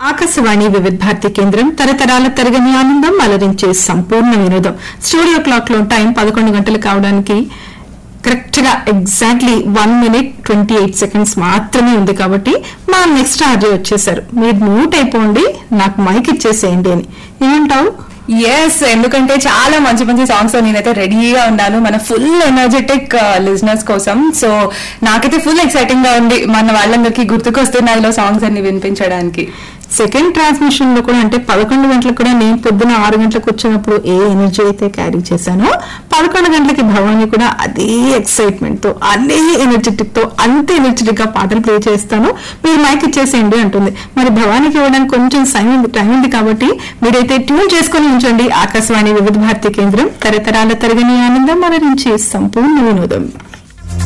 ఆకాశవాణి వివిధ భారతి కేంద్రం తరతరాల తరగని ఆనందం అలరించే సంపూర్ణ వినోదం స్టూడియో క్లాక్ లో టైం పదకొండు గంటలు కావడానికి కరెక్ట్ గా exactly one minute twenty eight seconds మాత్రమే ఉంది కాబట్టి మా నెక్స్ట్ ఆర్జే వచ్చేసారు మీరు మ్యూట్ అయిపోండి నాకు మైక్ ఇచ్చేసేయండి అని ఏమంటావు ఎస్ ఎందుకంటే చాలా మంచి మంచి సాంగ్స్ నేనైతే రెడీగా ఉన్నాను మన ఫుల్ ఎనర్జెటిక్ లిజనర్స్ కోసం సో నాకైతే ఫుల్ ఎక్సైటింగ్ గా ఉంది మన వాళ్ళందరికీ గుర్తుకొస్తున్నాయిలో సాంగ్స్ అన్ని వినిపించడానికి సెకండ్ ట్రాన్స్మిషన్ లో కూడా అంటే పదకొండు గంటలకు కూడా నేను పొద్దున ఆరు గంటలకు వచ్చినప్పుడు ఏ ఎనర్జీ అయితే క్యారీ చేశానో పదకొండు గంటలకి భవాని కూడా అదే ఎక్సైట్మెంట్ తో అదే ఎనర్జెటిక్ తో అంతే ఎనర్జెటిక్ గా పాటలు ప్లే చేస్తాను మీరు మైక్ ఇచ్చేసేయండి అంటుంది మరి భవానికి ఇవ్వడానికి కొంచెం టైం ఉంది టైం ఉంది కాబట్టి మీరైతే ట్యూన్ చేసుకుని ఉంచండి ఆకాశవాణి వివిధ భారతి కేంద్రం తరతరాల తరగని ఆనందం అలరించే సంపూర్ణ వినోదం